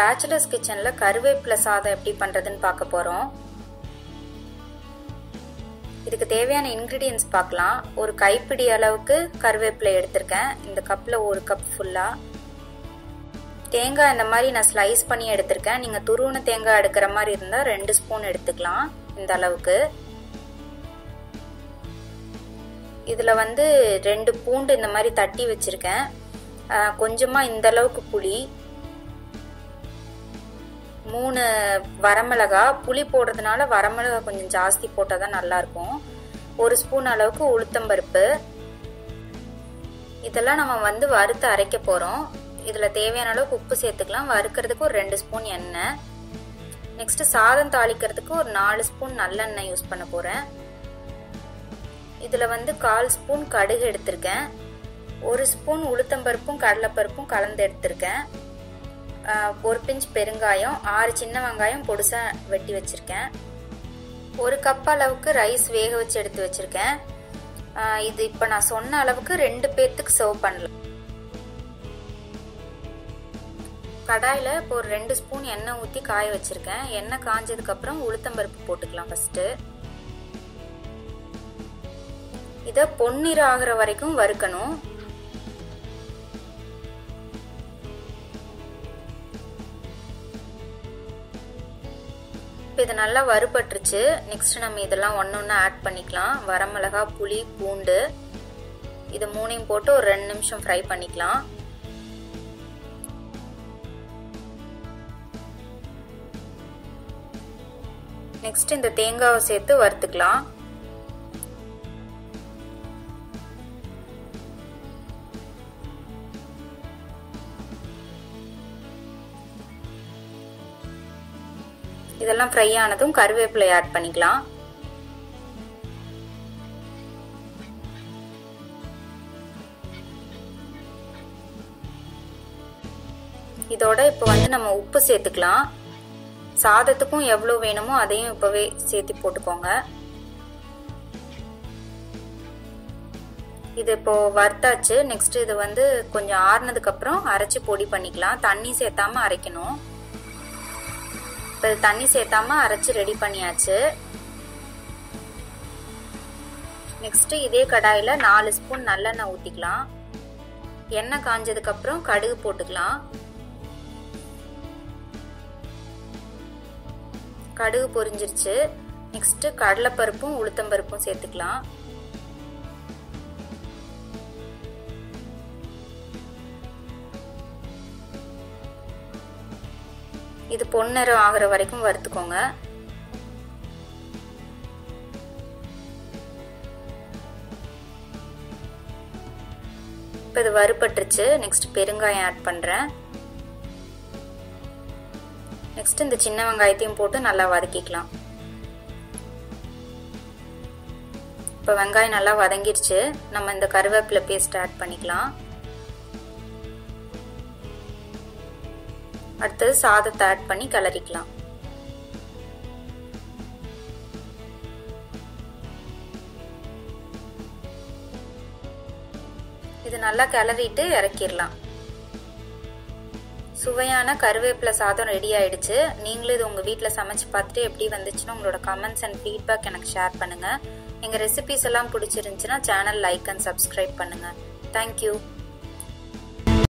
bachelors கிச்சனில் கருவேப்பிலை சாதம் எப்படி பண்ணுறதுன்னு பார்க்க போகிறோம் இதுக்கு தேவையான இன்க்ரீடியன்ஸ் பார்க்கலாம் ஒரு கைப்பிடி அளவுக்கு கருவேப்பிலை எடுத்திருக்கேன் இந்த கப்பில் ஒரு கப் ஃபுல்லாக தேங்காய் இந்த மாதிரி நான் ஸ்லைஸ் பண்ணி எடுத்திருக்கேன் நீங்கள் துருவன தேங்காய் எடுக்கிற மாதிரி இருந்தால் ரெண்டு ஸ்பூன் எடுத்துக்கலாம் இந்த அளவுக்கு இதில் வந்து ரெண்டு பூண்டு இந்த மாதிரி தட்டி வச்சுருக்கேன் கொஞ்சமாக இந்த அளவுக்கு புளி மூணு வரமிளகா புளி போடுறதுனால வரமிளகா கொஞ்சம் ஜாஸ்தி போட்டால் தான் நல்லாயிருக்கும் ஒரு ஸ்பூன் அளவுக்கு உளுத்தம்பருப்பு இதெல்லாம் நம்ம வந்து வறுத்து அரைக்க போகிறோம் இதில் தேவையான அளவுக்கு உப்பு சேர்த்துக்கலாம் வறுக்கிறதுக்கு ஒரு ரெண்டு ஸ்பூன் எண்ணெய் நெக்ஸ்ட் சாதம் தாளிக்கிறதுக்கு ஒரு நாலு ஸ்பூன் நல்லெண்ணெய் யூஸ் பண்ண போகிறேன் இதில் வந்து கால் ஸ்பூன் கடுகு எடுத்திருக்கேன் ஒரு ஸ்பூன் உளுத்தம்பருப்பும் கடலைப்பருப்பும் கலந்து எடுத்திருக்கேன் ஒரு பிஞ்ச் பெருங்காயம் ஆறு சின்ன வெங்காயம் பொடுசாக வெட்டி வச்சுருக்கேன் ஒரு கப் அளவுக்கு ரைஸ் வேக வச்சு எடுத்து வச்சுருக்கேன் இது இப்போ நான் சொன்ன அளவுக்கு ரெண்டு பேர்த்துக்கு சர்வ் பண்ணலாம் கடாயில் இப்போ ஒரு ரெண்டு ஸ்பூன் எண்ணெய் ஊற்றி காய வச்சுருக்கேன் எண்ணெய் காஞ்சதுக்கப்புறம் உளுத்தம்பருப்பு போட்டுக்கலாம் ஃபஸ்ட்டு இதை பொன்னிற ஆகிற வரைக்கும் வறுக்கணும் இப்போ இது நல்லா வறுபட்டுருச்சு நெக்ஸ்ட் நம்ம இதெல்லாம் ஒன்று ஒன்று ஆட் பண்ணிக்கலாம் வரமிளகா புளி பூண்டு இது மூணையும் போட்டு ஒரு ரெண்டு நிமிஷம் ஃப்ரை பண்ணிக்கலாம் நெக்ஸ்ட் இந்த தேங்காவை சேர்த்து வறுத்துக்கலாம் இதெல்லாம் ஃப்ரை ஆனதும் கருவேப்பிலை ஆட் பண்ணிக்கலாம் இதோட இப்போ வந்து நம்ம உப்பு சேர்த்துக்கலாம் சாதத்துக்கும் எவ்வளோ வேணுமோ அதையும் இப்போவே சேர்த்து போட்டுக்கோங்க இது இப்போ வறுத்தாச்சு நெக்ஸ்ட் இது வந்து கொஞ்சம் ஆறுனதுக்கு அப்புறம் அரைச்சி பொடி பண்ணிக்கலாம் தண்ணி சேர்த்தாம அரைக்கணும் இப்போ தண்ணி சேர்த்தாம அரைச்சி ரெடி பண்ணியாச்சு நெக்ஸ்ட் இதே கடாயில நாலு ஸ்பூன் நல்லெண்ணெய் ஊத்திக்கலாம் எண்ணெய் காஞ்சதுக்கு அப்புறம் கடுகு போட்டுக்கலாம் கடுகு பொரிஞ்சிருச்சு நெக்ஸ்ட் கடலைப்பருப்பும் உளுத்தம்பருப்பும் சேர்த்துக்கலாம் இது பொன்னிறம் ஆகிற வரைக்கும் வறுத்துக்கோங்க இப்போ இது வறுபட்டுருச்சு நெக்ஸ்ட் பெருங்காயம் ஆட் பண்ணுறேன் நெக்ஸ்ட் இந்த சின்ன வெங்காயத்தையும் போட்டு நல்லா வதக்கிக்கலாம் இப்போ வெங்காயம் நல்லா வதங்கிருச்சு நம்ம இந்த கருவேப்பிலை பேஸ்ட் ஆட் பண்ணிக்கலாம் அடுத்தது சாதத்தை ஆட் பண்ணி கிளறிக்கலாம் இது நல்லா கிளறிட்டு இறக்கிடலாம் சுவையான கருவேப்பிலை சாதம் ரெடி ஆயிடுச்சு நீங்களும் இது உங்கள் வீட்டில் சமைச்சு பார்த்துட்டு எப்படி வந்துச்சுன்னு உங்களோட கமெண்ட்ஸ் அண்ட் ஃபீட்பேக் எனக்கு ஷேர் பண்ணுங்கள் எங்கள் ரெசிபிஸ் எல்லாம் பிடிச்சிருந்துச்சுன்னா சேனல் லைக் அண்ட் சப்ஸ்கிரைப் பண்ணுங்கள் தேங்க்யூ